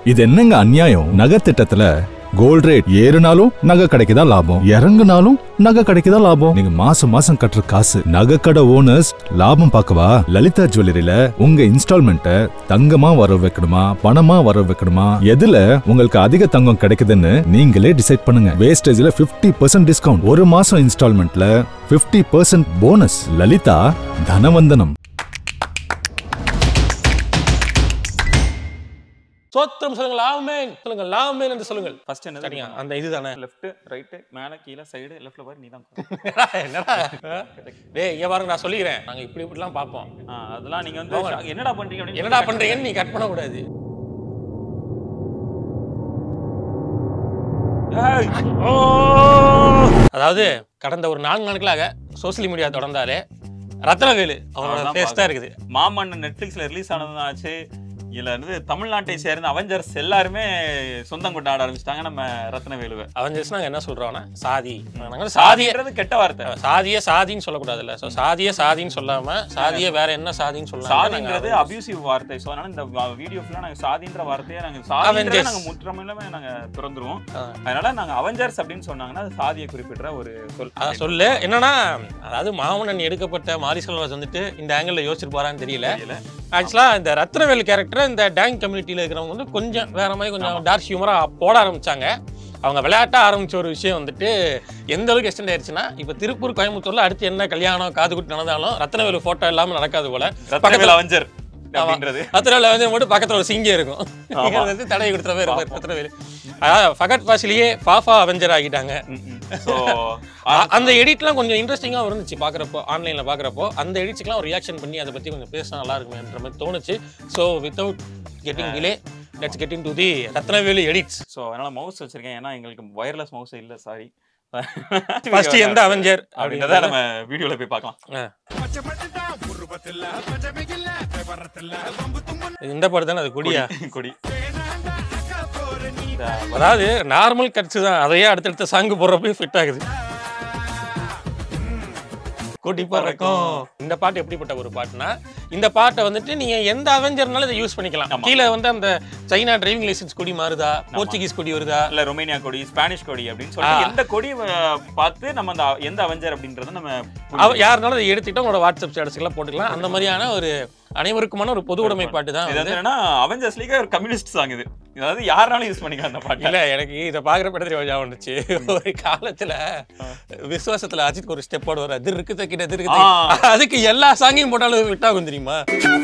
இது என்னங்க அநியாயம் நகை திட்டத்துல கோல்ட் ரேட் ஏறுனாலும் நகை கிடைக்குதா லாபம் இறங்குனாலும் நகை கிடைக்குதா லாபம் நீங்க மாசம் மாசம் கட்டுற காசு நகை கடை ஓனர்ஸ் லாபம் பார்க்கவா லலிதா ஜுவல்லரியில உங்க இன்ஸ்டால்மெண்ட்டை தங்கமா வர வைக்கணுமா பணமா வர வைக்கணுமா எதுல உங்களுக்கு அதிக தங்கம் கிடைக்குதுன்னு நீங்களே டிசைட் பண்ணுங்க வேஸ்டேஜ்ல 50% பர்சன்ட் டிஸ்கவுண்ட் ஒரு மாசம் இன்ஸ்டால்மெண்ட்ல 50% பர்சன்ட் போனஸ் லலிதா தனவந்தனம் சோத்திரம் சொல்லுங்கள் லாமேன் சொல்லுங்கள் லாமேன் என்று சொல்லுங்கள் ஃபர்ஸ்ட் என்ன சரிங்க அந்த இதுதானே லெஃப்ட் ரைட்டு மேலே கீழே சைடு லெஃப்ட்ல பாரு நீ தான் என்னடா டேய் இங்க பாருங்க நான் சொல்லிக்கிறேன் நாங்க இப்படி இப்படிலாம் பார்ப்போம் அதெல்லாம் நீங்க வந்து shock- என்னடா பண்றீங்க அப்படின்னு என்னடா பண்றீங்கன்னு நீ கட் பண்ண கூடாது அதாவது கடந்த ஒரு நான்கு நாட்களாக சோசியல் மீடியா தொடர்ந்தாலே ரத்னவேலு அவரோட அவர்தான் ஃபேஸ் தான் இருக்குது மாமன்னன் நெட்ஃபிளிக்ஸ்ல ரிலீஸ் ஆனதுதான் ஆச்சு இதுல இருந்து தமிழ்நாட்டை சேர்ந்த அவெஞ்சர்ஸ் எல்லாருமே சொந்தம் கொண்டாட ஆரம்பிச்சிட்டாங்க நம்ம ரத்னவேலுவை அவஞ்சர்ஸ் நாங்க என்ன சொல்றோம்னா சாதி நாங்க சாதிய சாதின்றது கெட்ட வார்த்தை சாதிய சாதின்னு சொல்லக்கூடாதுல்ல ஸோ சாதிய சாதின்னு சொல்லாம சாதிய வேற என்ன சாதின்னு சொல்லலாம் சாதின்றது அபியூசிவ் வார்த்தை ஸோ அதனால இந்த வீடியோ ஃபுல்லாக நாங்கள் சாதின்ற வார்த்தையை நாங்கள் சாதின்றதை Avengers. நாங்கள் முற்றமில்லாம நாங்கள் திறந்துருவோம் ஆ. அதனால நாங்கள் அவெஞ்சர்ஸ் அப்படின்னு சொன்னாங்கன்னா அது சாதியை குறிப்பிடுற ஒரு சொல் அதான் சொல்லு என்னன்னா அதாவது மாமன்னன் எடுக்கப்பட்ட மாரி செல்வராஜ் வந்துட்டு இந்த ஆங்கிள் யோசிச்சிருப்பாரான்னு தெரியல தெரியல ஆக்சுவலா இந்த ரத்னவேல் கேரக்டர் இந்த டேங் கம்யூனிட்டியில இருக்கிறவங்க வந்து கொஞ்சம் வேற மாதிரி கொஞ்சம் டார்க் ஹியூமரா போட ஆரம்பிச்சாங்க அவங்க விளையாட்ட ஆரம்பிச்ச ஒரு விஷயம் வந்துட்டு எந்த அளவுக்கு எக்ஸ்டெண்ட் ஆயிடுச்சுன்னா இப்போ திருப்பூர் கோயம்புத்தூர்ல அடுத்து என்ன கல்யாணம் காது குட்டி நடந்தாலும் ரத்னவேலு போட்டோ இல்லாம நடக்காது போல ரத்னவேல் அவெஞ்சர் அப்படின்றது ரத்னவேல் வந்து மட்டும் பக்கத்துல ஒரு சிங்கம் இருக்கும் ஆமா. இது வந்து தடவை கொடுத்துறவே இருப்பார் ரத்னவேலு அதாவது ஃபகத் பாசிலேயே ஃபாஃபா அவெஞ்சர் ஆகிட்டாங்க ஸோ அ- அந்த எடிட்லாம் கொஞ்சம் இன்ட்ரெஸ்டிங்காக இருந்துச்சு பார்க்குறப்போ ஆன்லைனில் பார்க்குறப்போ அந்த எடிட்ஸ்க்குலாம் ஒரு ரியாக்ஷன் பண்ணி அதை பற்றி கொஞ்சம் பேசினா நல்லா இருக்குமேன்ற மாதிரி தோணுச்சு so without getting delay let's getting to the Rathnavelu edits so அதனால மவுஸ் வச்சிருக்கேன் ஏன்னா எங்களுக்கு ஒயர்லெஸ் மவுஸ் இல்லை சாரி ஃபர்ஸ்ட் எந்த அவெஞ்சர் அப்படின்றத நம்ம வீடியோல போய் பார்க்கலாம் இந்த படம் தானே அது குடியா கொடி அதாவது நார்மல் கட்ஸ் தான் அதையே அடுத்தடுத்த சாங்கு போடுறப்ப ஃபிட் ஆகுது கூட்டி பறக்கும் இந்த பாட்டு எப்படிப்பட்ட ஒரு பாட்டுனா இந்த பாட்டை வந்துட்டு நீங்க எந்த அவெஞ்சர்னாலும் இதை யூஸ் பண்ணிக்கலாம் ஆமா. கீழே வந்து அந்த சைனா டிரைவிங் லைசன்ஸ் கொடி மாறுதா போர்ச்சுகீஸ் கொடி வருதா இல்ல ரொமேனியா கொடி ஸ்பானிஷ் கொடி அப்படின்னு சொல்லிட்டு ஆ. எந்த கொடி அஹ், பார்த்து நம்ம அந்த எந்த அவெஞ்சர் அப்படின்றத நம்ம அவ யாருனாலும் அதை எடுத்துக்கிட்டு உங்களோட வாட்ஸ்அப் ஸ்டேட்டஸ்க்கெல்லாம் போட்டுக்கலாம் அந்த மாதிரியான ஒரு அனைவருக்குமான ஒரு பொது உடைமை பாட்டு தான் இது வந்து வந்து என்னன்னா அவெஞ்சர்ஸ் லீக் ஒரு கம்யூனிஸ்ட் சாங் இது அதாவது யாருனாலும் யூஸ் பண்ணிக்கலாம் அந்த பாட்டு இல்ல எனக்கு இதை பாக்குற படத்துல ஞாபகம் வந்துச்சு ஒரு காலத்துல விசுவாசத்துல அஜித் ஒரு ஸ்டெப் போடுவார் அது இருக்கு தக்கிட்ட அது இருக்கு ஆ. தக்கிட்ட. அதுக்கு எல்லா சாங்கையும் போட்டாலும் விட்டாகும் தெரியுமா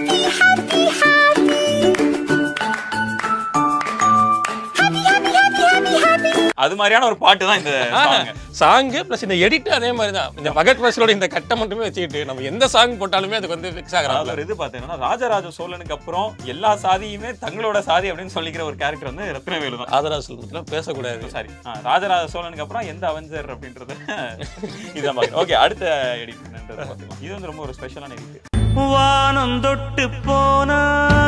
அது மாதிரியான ஒரு பாட்டு தான் இந்த சாங் சாங்கு ப்ளஸ் இந்த எடிட் அதே மாதிரி தான் இந்த பகத் பஸ்லோட இந்த கட்டை மட்டுமே வச்சுக்கிட்டு நம்ம எந்த சாங் போட்டாலுமே அதுக்கு வந்து ஃபிக்ஸ் அதாவது ஆகிறாங்க ஒரு இது பார்த்தீங்கன்னா ராஜராஜ சோழனுக்கு அப்புறம் எல்லா சாதியுமே தங்களோட சாதி அப்படின்னு சொல்லிக்கிற ஒரு கேரக்டர் வந்து ரத்னவேலு தான் ஆதரா சொல்றதுல பேசக்கூடாது சாரி ராஜராஜ சோழனுக்கு அப்புறம் எந்த அவெஞ்சர் அப்படின்றத இதான் பார்க்கணும் ஓகே அடுத்த எடிட் பார்த்துக்கலாம் இது வந்து ரொம்ப ஒரு ஸ்பெஷலான எடிட் வானம் தொட்டு போனா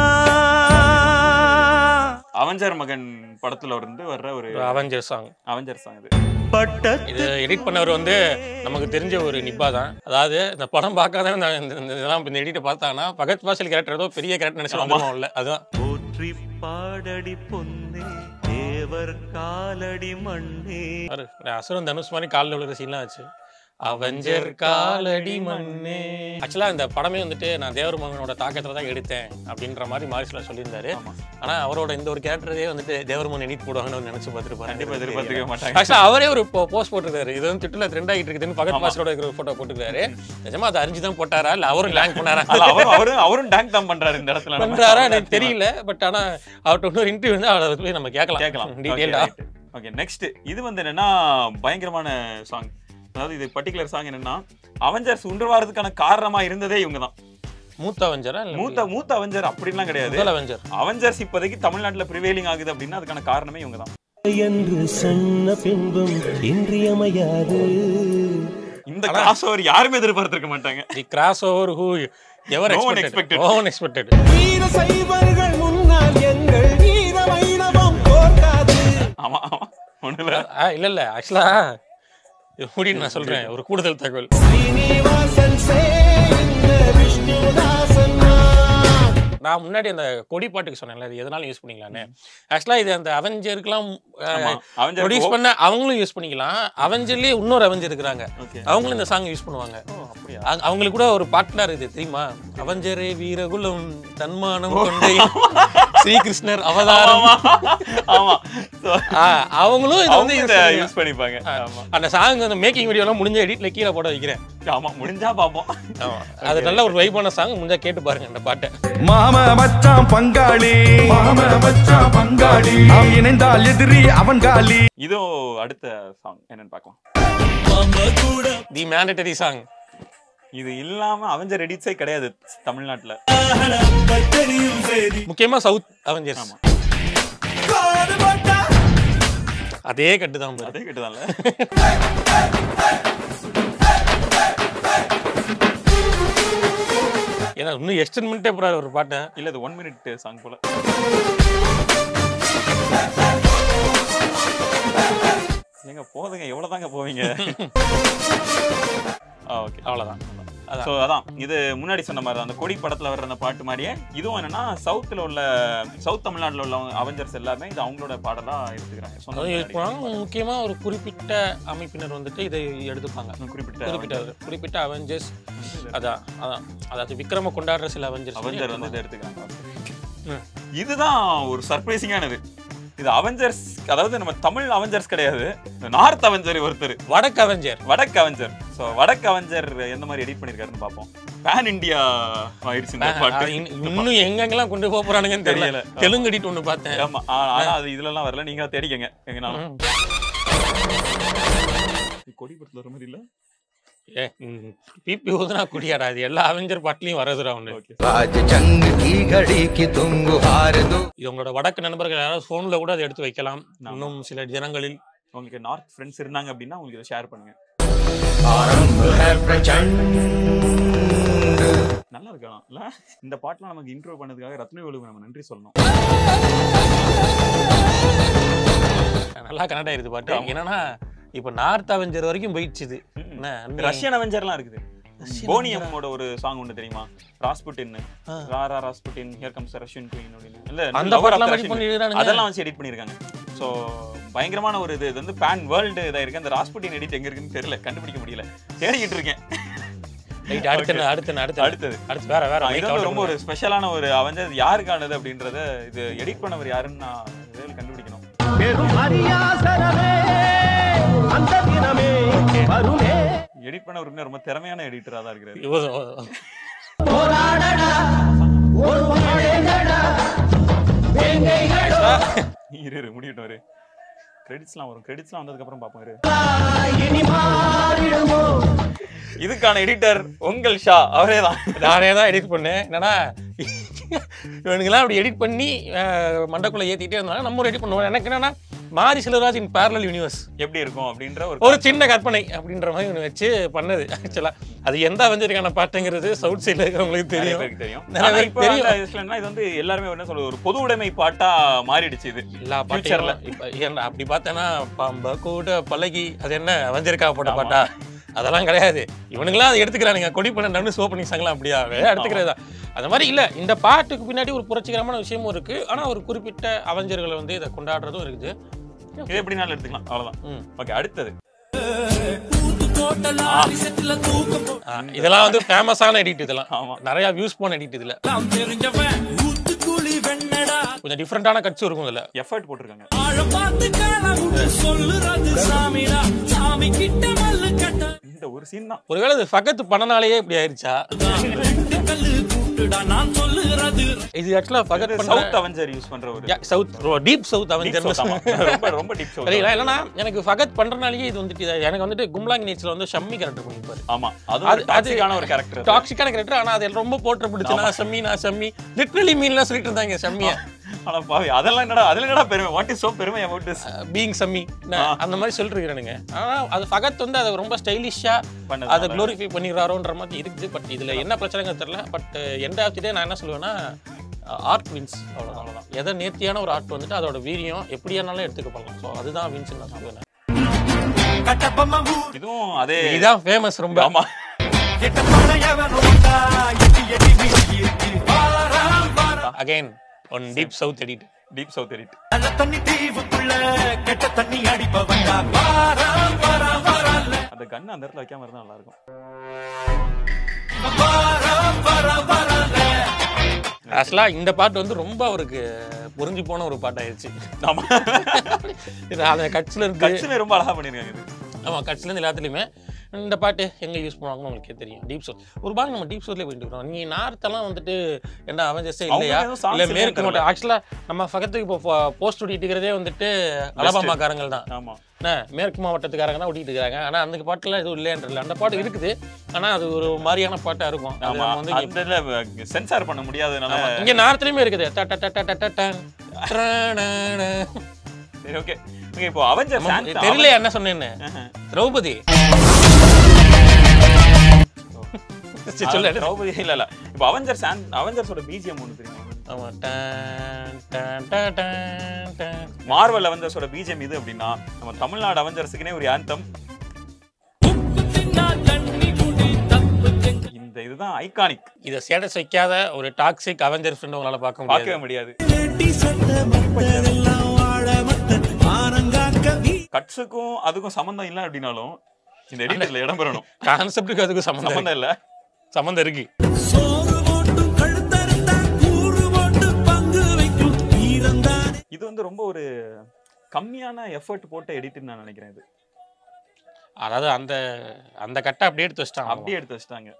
அவெஞ்சர் மகன் படத்துல இருந்து வர்ற ஒரு அவெஞ்சர் சாங் அவெஞ்சர் சாங் இது பட்ட இது எடிட் பண்ணவர் வந்து நமக்கு தெரிஞ்ச ஒரு நிப்பா தான் அதாவது இந்த படம் பார்க்காத இந்த இந்த- இந்த இதெல்லாம் இந்த எடிட்டை பார்த்தாங்கன்னா பகத் பாசல் கேரக்டர் ஏதோ பெரிய கேரக்டர் நினைச்சு வந்துருவோம்ல அதுதான் போற்றி பாடடி பொன்னே தேவர் காலடி மண்ணே பாரு, இந்த அசுரன் தனுஷ் மாதிரி காலில் விழுற சீன்லாம் ஆச்சு அவெஞ்சர் காலடி மண்ணே ஆக்சுவலா இந்த படமே வந்துட்டு நான் தேவர் மகனோட தாக்கத்துல தான் எடுத்தேன் அப்படின்ற மாதிரி மாரிஸ்ல சொல்லியிருந்தாரு ஆமா. ஆனா அவரோட இந்த ஒரு கேரக்டரே வந்துட்டு தேவர் மகன் எடிட் போடுவாங்கன்னு நினைச்சு பார்த்துருப்பாரு கண்டிப்பா எதிர்பார்த்துக்கவே மாட்டாங்க ஆக்சுவலா அவரே ஒரு போஸ்ட் போட்டிருக்காரு இது வந்து ட்விட்டர்ல ட்ரெண்ட் ஆகிட்டு இருக்குதுன்னு பகத் பாஸ்டரோட இருக்கிற போட்டோ போட்டிருக்காரு நிஜமா அதை அறிஞ்சு தான் போட்டாரா இல்ல அவரும் லேங்க் பண்ணாரா அல்ல, அவரும் அவரும் அவரும் டேங்க் தான் பண்றாரு இந்த இடத்துல நம்ம. பண்றாரா எனக்கு தெரியல பட் ஆனா அவர்கிட்ட இன்னொரு இன்டர்வியூ வந்து அவரை போய் நம்ம கேட்கலாம் கேட்கலாம் டீடைல்டா ஓகே நெக்ஸ்ட் இது வந்து என்னன்னா பயங்கரமான சாங் அதாவது இது பர்டிகுலர் சாங் என்னன்னா அவெஞ்சர்ஸ் உண்டு வாரதுக்கான காரணமா இருந்ததே இவங்க தான் மூத்த அவெஞ்சரா இல்ல மூத்த மூத்த அவெஞ்சர் அப்படின்லாம் கிடையாது முதல் அவெஞ்சர் அவெஞ்சர்ஸ் இப்போதைக்கு தமிழ்நாட்டுல ப்ரிவேலிங் ஆகுது அப்படின்னா அதுக்கான காரணமே இவங்க தான் என்று சொன்ன பின்பும் இன்றியமையாது இந்த கிராஸ் ஓவர் யாருமே எதிர்பார்த்திருக்க மாட்டாங்க the cross over who ever No one expected expected. No one expected வீர சைவர்கள் முன்னால் எங்கள் வீர வைணவம் தோற்காது ஆமா ஆமா ஒண்ணு இல்ல இல்ல இல்ல ஆக்சுவலா முடியும் நான் சொல்றேன் ஒரு கூடுதல் தகவல் ஸ்ரீனிவாசன் சேர்ந்த விஷ்ணுதாசன் நான். நான் முன்னாடி அந்த கொடி பாட்டுக்கு சொன்னேன்ல இது எதனாலும் யூஸ் பண்ணிக்கலான்னு ஆக்சுவலாக இது அந்த அவெஞ்சருக்குலாம் ஆமா அவெஞ்சர் ப்ரொடியூஸ் பண்ண அவங்களும் யூஸ் பண்ணிக்கலாம் அவெஞ்சர்லேயே இன்னொரு அவெஞ்சர் இருக்கிறாங்க ஓகே அவங்களும் இந்த சாங் யூஸ் பண்ணுவாங்க ஓ அப்படியா அங்க- அவங்களுக்கு கூட ஒரு பாட்னர் இது தெரியுமா அவஞ்சரே வீரகுலம் தன்மானம் கொண்டே ஸ்ரீகிருஷ்ணர் அவதாரம் ஆமா So, ஆ, அவங்களும் இதை வந்து அவங்க use இத பண்ணிக்கலாம். யூஸ் பண்ணிப்பாங்க ஆமா அந்த சாங் அந்த மேக்கிங் வீடியோலாம் முடிஞ்ச எடிட்ல கீழே போட வைக்கிறேன் ஆமா முடிஞ்சா பாப்போம் அது நல்ல ஒரு வைபான சாங் முடிஞ்சா கேட்டு பாருங்க அந்த பாட்டை மாம மச்சான் பங்காளி மாம மச்சான் பங்காளி நாம் இணைந்தால் எதிரி அவன் காலி இதோ அடுத்த சாங் என்னன்னு பார்க்கலாம் தி மேண்டட்டரி சாங் இது இல்லாம அவெஞ்சர் எடிட்ஸே கிடையாது தமிழ்நாட்டுல முக்கியமா சவுத் அவெஞ்சர்ஸ் ஆமா. அதே கட்டு தான் பாரு. அதே கேட்டுதான்ல ஏன்னா இன்னும் எக்ஸ்டென்ட் பண்ணிட்டே போறாரு ஒரு பாட்டை இல்ல இது ஒன் மினிட் சாங் போல ஏங்க போதுங்க எவ்வளவுதாங்க போவீங்க ஓகே அவ்வளவுதான் அதான். ஸோ அதான் இது முன்னாடி சொன்ன மாதிரி தான் அந்த கொடி படத்துல வர்ற அந்த பாட்டு மாதிரியே இதுவும் என்னன்னா சவுத்துல உள்ள சவுத் தமிழ்நாட்டுல உள்ள அவெஞ்சர்ஸ் எல்லாமே இது அவங்களோட பாடலா எடுத்துக்கிறாங்க சொந்த அதுவும் முன்னாடி. இருப்பாங்க முக்கியமா ஒரு குறிப்பிட்ட அமைப்பினர் வந்துட்டு இதை எடுத்துப்பாங்க குறிப்பிட்ட குறிப்பிட்ட குறிப்பிட்ட அவெஞ்சர்ஸ் அதான் அதான் அதாவது விக்ரம கொண்டாடுற சில அவெஞ்சர்ஸ் அவெஞ்சர் வந்து இதை எடுத்துக்கிறாங்க ம். இதுதான் ஒரு சர்ப்ரைசிங்கானது இது அவெஞ்சர்ஸ் அதாவது நம்ம தமிழ் அவெஞ்சர்ஸ் கிடையாது நார்த் அவெஞ்சர் ஒருத்தர் வடக்கு அவெஞ்சர் வடக்கு அவெஞ்சர் ஸோ வடக்கு அவெஞ்சர் எந்த மாதிரி எடிட் பண்ணிருக்காருன்னு பார்ப்போம் பேன் இந்தியா ஆயிடுச்சு இந்த பாட்டு இன்னும் எங்கெங்கெல்லாம் கொண்டு போக போறானுங்கன்னு தெரியல தெரியல. தெலுங்கு எடிட் ஒண்ணு பார்த்தேன் ஆமா ஆ- ஆனா அது இதுலலாம் வரல நீங்க தேடிக்கங்க எங்கனாலும் ம். கொடி படத்துல வர மாதிரி இல்ல ஏ பிபி ஊதுனா குடியாடா அது எல்லா அவெஞ்சர் பாட்டிலையும் வரதுடா ஒண்ணு ஓகே आज जंग की घड़ी की तुम हार दो இது உங்களோட வடக்கு நண்பர்கள் யாராவது போன்ல கூட அதை எடுத்து வைக்கலாம் இன்னும் சில ஜனங்களில் உங்களுக்கு நார்த் ஃப்ரெண்ட்ஸ் இருந்தாங்க அப்படின்னா உங்களுக்கு இதை ஷேர் பண்ணுங்க आरंभ है प्रचंड நல்லா இருக்கலாம் இல்ல இந்த பாட்டுலாம் நமக்கு இன்ட்ரோ பண்ணதுக்காக ரத்னவேலுக்கு நம்ம நன்றி சொல்லணும் நல்லா கனெக்ட் ஆயிருது பாட்டு என்னன்னா இப்ப நார்த் அவெஞ்சர் வரைக்கும் போயிடுச்சு இது என்ன அண்ணே? ரஷ்யன் அவெஞ்சர்லாம் இருக்குது போனியம்மோட ஒரு சாங் ஒன்று தெரியுமா ராஸ்புட்டின் ஆ. Ra ra Rasputin here comes Russian queen அப்படின்னு இல்ல அந்த Lover of பாட்டெல்லாம் the edit Russian பண்ணிருக்கானுங்க. அதெல்லாம் வச்சு எடிட் பண்ணிருக்காங்க ஸோ பயங்கரமான ஒரு இது இது வந்து பேன் வேர்ல்டு இதாக இருக்கு அந்த ராஸ்புட்டின் எடிட் எங்க இருக்குன்னு தெரியல கண்டுபிடிக்க முடியல தேடிக்கிட்டு இருக்கேன் Right, அடுத்து என்ன, அடுத்து என்ன, அடுத்து என்ன? அடுத்தது அடுத்து வேற வேற ஆ, இது mic வந்து out ரொம்ப ஒரு பண்ணுங்க. ஸ்பெஷலான ஒரு அவெஞ்சர் யாருக்கானது அப்படின்றத இது எடிட் பண்ணவர் யாருன்னு நான் இதில் கண்டுபிடிக்கணும் பெரும் அரியாசனமே அந்த தினமே வருமே எடிட் பண்ண ஒரு ரொம்ப திறமையான எடிட்டரா தான் இருக்கிறாரு இவரு- இவரு- போராடடா ஒரு வாழேங்கடா வேங்கைகளோ இரு இரு முடியட்டும் இரு கிரெடிட்ஸ்லாம் வரும் கிரெடிட்ஸ்லாம் வந்ததுக்கு அப்புறம் பார்ப்போம் இரு இனி மாறிடுமோ இதுக்கான எடிட்டர் உங்கள் ஷா அவரே தான் நானே தான் எடிட் பண்ணேன் என்னன்னா இவனுங்கெல்லாம் அப்படி எடிட் பண்ணி அஹ், மண்டைக்குள்ள ஏத்திட்டே இருந்தாங்க நம்ம ஒரு எடிட் பண்ணுவோம் எனக்கு என்னன்னா மாரி செல்வராஜ் இன் பேரலல் யூனிவர்ஸ் எப்படி இருக்கும் அப்படின்ற ஒரு ஒரு சின்ன கற்பனை அப்படின்ற மாதிரி ஒன்று வச்சு பண்ணது ஆக்சுவலா அது எந்த அவெஞ்சருக்கான பாட்டுங்கிறது சவுத் சைடில் இருக்கிறவங்களுக்கு நிறைய தெரியும் பேருக்கு தெரியும் நிறைய ஆனா பேருக்கு இப்போ தெரியும். அந்த இதுல என்ன இது வந்து எல்லாருமே என்ன சொல்றது ஒரு பொது உடைமை பாட்டா மாறிடுச்சு இது எல்லா ஃபியூச்சர்ல பாட்டையும் இப்ப ஏன் அப்படி பார்த்தேன்னா பம்ப கூட பழகி அது என்ன அவெஞ்சருக்கா போட்ட பாட்டா அதெல்லாம் கிடையாது இவனுங்களாம் அதை எடுத்துக்கிறானுங்க கொடி பண்ண ஷோ பண்ணிச்சாங்களா அப்படியா எடுத்துக்கிறது தான் அந்த மாதிரி இல்ல இந்த பாட்டுக்கு பின்னாடி ஒரு புரட்சிகரமான விஷயமும் இருக்கு ஆனா ஒரு குறிப்பிட்ட அவெஞ்சர்களை வந்து இதை கொண்டாடுறதும் இருக்குது இது எப்படினாலும் எடுத்துக்கலாம் அவ்வளவுதான் ம். ஓகே அடுத்தது ஆ, இதெல்லாம் வந்து ஃபேமஸான எடிட் இதெல்லாம் ஆமா. நிறைய வியூஸ் போன எடிட் இதுல கொஞ்சம் டிஃப்ரெண்டான கட்ஸ் இருக்கும் இதுல எஃபர்ட் போட்டிருக்காங்க இந்த ஒரு சீன் தான் ஒருவேளை இது ஃபகத் பண்ணனாலேயே இப்படி ஆயிருச்சா இது ஆக்சுவலா ஃபகத் சவுத் பண்ண அவெஞ்சர் யூஸ் பண்ற ஒரு south deep south deep avenger south, ஆமா. ரொம்ப ரொம்ப டீப் சவுத் தெரியல இல்லைன்னா எனக்கு ஃபகத் பண்றனாலேயே இது வந்துட்டு இது- எனக்கு வந்துட்டு கும்லாங் நேச்சர்ல வந்து ஷம்மி கேரக்டர் பண்ணிருப்பாரு ஆமா அது அது- ஒரு டாக்ஸிக்கான ஒரு கேரக்டர் டாக்ஸிக்கான கேரக்டர் ஆனா அது ரொம்ப போட்டு பிடிச்சு நான் ஷம்மி நான் ஷம்மி லிட்ரலி மீன்லாம் சொல்லிட்டு இருந்தாங்க ஷம்மிய ஆனா பாவி அதெல்லாம் என்னடா அதுல என்னடா பெருமை வாட் இஸ் சோ பெருமை அபௌட் திஸ் பீயிங் சம்மி அந்த மாதிரி சொல்லிட்டு இருக்கிறானுங்க ஆனா அது ஃபகத் வந்து அதை ரொம்ப ஸ்டைலிஷா பண்ணதுனால. அதை க்ளோரிஃபை பண்ணிடுறாரோன்ற மாதிரி இருக்குது பட் இதுல என்ன பிரச்சனைங்க தெரியல but end of the day நான் என்ன சொல்லுவேன்னா ஆர்ட் வின்ஸ் அவ்வளோதான் அவ்வளோதான் எதை நேர்த்தியான ஒரு ஆர்ட் வந்துட்டு அதோட வீரியம் எப்படியானாலும் எடுத்துக்க பண்ணலாம் ஸோ அதுதான் வின்ஸ் நான் சொல்லுவேன் இதுவும் அதே இதுதான் ஃபேமஸ் ரொம்ப ஆமா again one deep south edit deep south edit அந்த கன் அந்த இடத்துல வைக்காம இருந்தா நல்லா இருக்கும் ஆக்சுவலாக இந்த பாட்டு வந்து ரொம்ப அவருக்கு புரிஞ்சு போன ஒரு பாட்டாயிருச்சு ஆமா இது அந்த கட்சியில் இருக்கு கட்சியுமே ரொம்ப அழகா பண்ணிருக்காங்க இது ஆமாம் கட்சிலேருந்து எல்லாத்துலேயுமே இந்த பாட்டு எங்கே யூஸ் பண்ணுவாங்கன்னு உங்களுக்கே தெரியும் டீப் சோர் ஒரு பாட்டு நம்ம டீப் சோர்லேயே போயிட்டு இருக்கோம் நீ நார்த்தெல்லாம் வந்துட்டு என்ன அவஞ்சஸே இல்லையா எதுவும் songs இல்லை இல்லையான்னு மேற்கு தெரியல. மட்டும் ஆக்சுவலாக நம்ம பக்கத்துக்கு இப்போ போஸ்ட் ஓட்டிட்டு இருக்கிறதே வந்துட்டு அலபாமாக்காரங்கள் தான் ஆமா என்ன மேற்கு மாவட்டத்துக்காரங்க தான் ஓட்டிட்டு இருக்காங்க ஆனால் அந்த பாட்டுலாம் எதுவும் இல்லைன்றல அந்த பாட்டு இருக்குது ஆனால் அது ஒரு மாதிரியான பாட்டாக இருக்கும் அது ஆமா நம்ம வந்து இங்க- அந்த இதுல சென்சார் பண்ண முடியாதனால ஆமா. இங்க நார்த்லயுமே இருக்குது ட ட ட ட ட ட டன். ட்ரணன. சரி ஓகே ஓகே இப்போ அவெஞ்சர் ஆமா, தெரியல என்ன சொன்னேன்னு திரௌபதி சரி, சொல்லு திரௌபதி இல்ல இல்ல இப்போ அவெஞ்சர் சான் அவெஞ்சர்ஸோட பிஜிஎம் ஒன்று தெரியுமா ஆமா டன், டன், டன், டன், டன். மார்வல் அவெஞ்சர்ஸோட பிஜிஎம் இது அப்படின்னா நம்ம தமிழ்நாடு அவெஞ்சர்ஸுக்குனே ஒரு ஆந்தம் இந்த இதுதான் ஐகானிக் இத ஸ்டேட்டஸ் வைக்காத ஒரு டாக்ஸிக் அவெஞ்சர் ஃப்ரெண்ட் உங்களால பார்க்க பார்க்கவே முடியாது முடியாது கட்ஸுக்கும் அதுக்கும் சம்மந்தம் இல்லை அப்படின்னாலும் இந்த எடிட்டர்ல இடம் பெறணும் கான்செப்டுக்கு அதுக்கு சம்மந்தம் சம்மந்தம் இல்ல இருக்கு. சம்மந்தம் இருக்கு இது வந்து ரொம்ப ஒரு கம்மியான எஃபர்ட் போட்ட எடிட்னு நான் நினைக்கிறேன் இது அதாவது அந்த அந்த கட்டை அப்படியே எடுத்து வச்சிட்டாங்க அப்படியே எடுத்து வச்சிட்டாங்க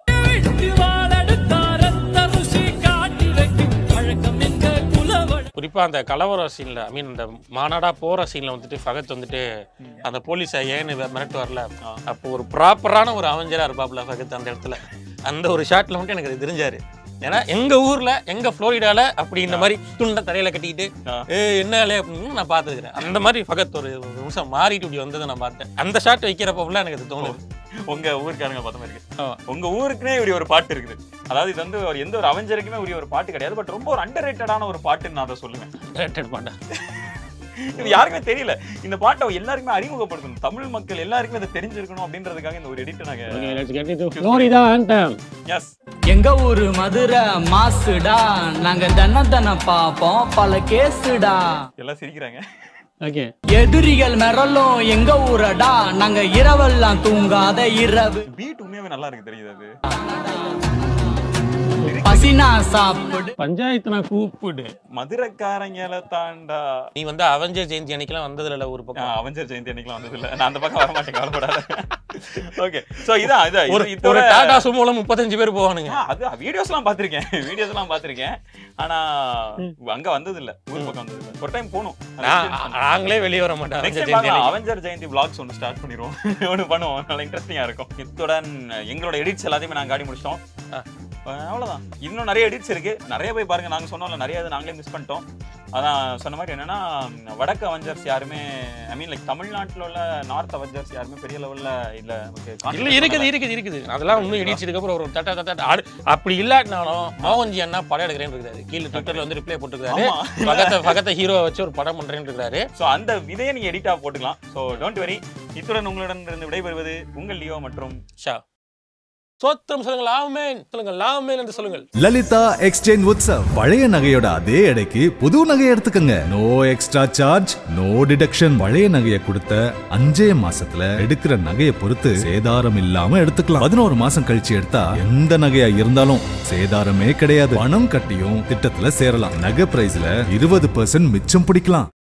குறிப்பா அந்த கலவர சீன்ல ஐ மீன் இந்த மாநாடா போற சீன்ல வந்துட்டு ஃபகத் வந்துட்டு அந்த போலீஸை ஏன்னு வெ- மிரட்டு வரல அப்போ ஒரு ப்ராப்பரான ஒரு அவஞ்சரா இருப்பாப்ல ஃபகத் அந்த இடத்துல அந்த ஒரு ஷாட்ல மட்டும் எனக்கு அது தெரிஞ்சாரு ஏன்னா எங்க ஊர்ல எங்க புளோரிடால அப்படி இந்த மாதிரி துண்டை தரையில கட்டிக்கிட்டு ஆ. ஏ என்ன ஆளு அப்படின்னு நான் பார்த்துருக்கிறேன் அந்த மாதிரி ஃபகத் ஒரு ஒரு நிமிஷம் மாறிட்டு இப்படி வந்ததை நான் பார்த்தேன் அந்த ஷாட் வைக்கிறப்ப எனக்கு அது தோணுது உங்க ஊருக்காரங்க பார்த்த மாதிரி இருக்கு ஆமா. உங்க ஊருக்குனே இப்படி ஒரு பாட்டு இருக்குது அதாவது இது வந்து ஒரு எந்த ஒரு அவெஞ்சருக்குமே உரிய ஒரு பாட்டு கிடையாது பட் ரொம்ப ஒரு அண்டர் ஒரு பாட்டுன்னு நான் அதை சொல்லுவேன் Rated பாட்டா இது யாருக்குமே தெரியல இந்த பாட்டை எல்லாருக்குமே அறிமுகப்படுத்தணும் தமிழ் மக்கள் எல்லாருக்குமே இதை தெரிஞ்சிருக்கணும் அப்படின்றதுக்காக இந்த ஒரு எடிட் நாங்க ஃப்ளோரிடா ஆண்டம் எஸ் எங்க ஊரு மதுரை மாசுடா நாங்க தன தன பாப்போம் பல கேசுடா எல்லாம் சிரிக்கிறாங்க ஓகே எதிரிகள் மிரளும் எங்க ஊரடா நாங்க இரவெல்லாம் தூங்காத இரவு பீட் உண்மையாவே நல்லா இருக்கு தெரியுது அது பசினா சாப்பிடு பஞ்சாயத்து நான் கூப்பிடு மதுரைக்காரங்கள தாண்டா நீ வந்து அவஞ்சர் ஜெயந்தி அன்னைக்கெல்லாம் வந்ததுல இல்ல ஒரு பக்கம் அவஞ்சர் ஜெயந்தி அன்னைக்குலாம் வந்தது இல்ல நான் அந்த பக்கம் வர மாட்டேன் கவலைப்படாத ஓகே சோ இதான் இது ஒரு இது- இதோட ஒரு டாடா சுமோல முப்பத்தஞ்சு பேர் போவானுங்க ஆ, அது வீடியோஸ்லாம் பார்த்திருக்கேன் வீடியோஸ்லாம் பார்த்திருக்கேன் ஆனா அங்க வந்தது இல்ல ஊர் பக்கம் வந்தது இல்ல ஒரு டைம் போகணும் நான் நாங்களே வெளியே வர மாட்டோம் நெக்ஸ்ட் அவஞ்சர் ஜெயந்தி அன்னைக்கு. அவெஞ்சர் ஜெயந்தி vlogs ஒன்று ஸ்டார்ட் பண்ணிடுவோம் ஒன்று பண்ணுவோம் நல்லா இன்ட்ரெஸ்டிங்காக இருக்கும் இத்துடன் எங்களோட எடிட்ஸ் எல்லாத்தையுமே நாங்கள் ஆடி முடிச்சிட்டோம் அஹ் அவ்வளவுதான் இன்னும் நிறைய எடிட்ஸ் இருக்கு நிறைய போய் பாருங்க நாங்க சொன்னோம்ல நிறைய இது நாங்களே மிஸ் பண்ணிட்டோம் அதான் சொன்ன மாதிரி என்னன்னா வடக்கு அவெஞ்சர்ஸ் யாருமே ஐ மீன் லைக் தமிழ்நாட்டுல உள்ள நார்த் அவெஞ்சர்ஸ் யாருமே பெரிய லெவல்ல இல்ல நமக்கு இல்ல concentrate இருக்குது பண்ணல. இருக்குது இருக்குது அதெல்லாம் இன்னும் இடிச்சதுக்கு அப்புறம் ஒரு தட்ட தட்ட ஆடு அப்படி இல்லாட்டினாலும் மோகன்ஜி அண்ணா படம் எடுக்கிறேன்னு இருக்காரு கீழே ட்விட்டர்ல வந்து ரிப்ளை போட்டுருக்காரு ஆமா. பக்கத்தை பக்கத்தை ஹீரோவை வச்சு ஒரு படம் பண்றேன்னு இருக்காரு ஸோ அந்த விதையை நீங்க எடிட்டா போட்டுக்கலாம் ஸோ டோன்ட் வெரி இத்துடன் உங்களிடம் இருந்து விடைபெறுவது உங்கள் லியோ மற்றும் ஷா சோத்திரம் சொல்லுங்கள் ஆமேன் சொல்லுங்கள் லாமேன் என்று சொல்லுங்கள் லலிதா எக்ஸ்சேஞ்ச் உற்சவ் பழைய நகையோட அதே எடைக்கு புது நகையை எடுத்துக்கங்க no extra charge no deduction பழைய நகையை கொடுத்த அஞ்சே மாசத்துல எடுக்கிற நகையை பொறுத்து சேதாரம் இல்லாம எடுத்துக்கலாம் பதினோரு மாசம் கழிச்சு எடுத்தா எந்த நகையா இருந்தாலும் சேதாரமே கிடையாது பணம் கட்டியும் திட்டத்துல சேரலாம் நகை பிரைஸ்ல இருபது மிச்சம் பிடிக்கலாம்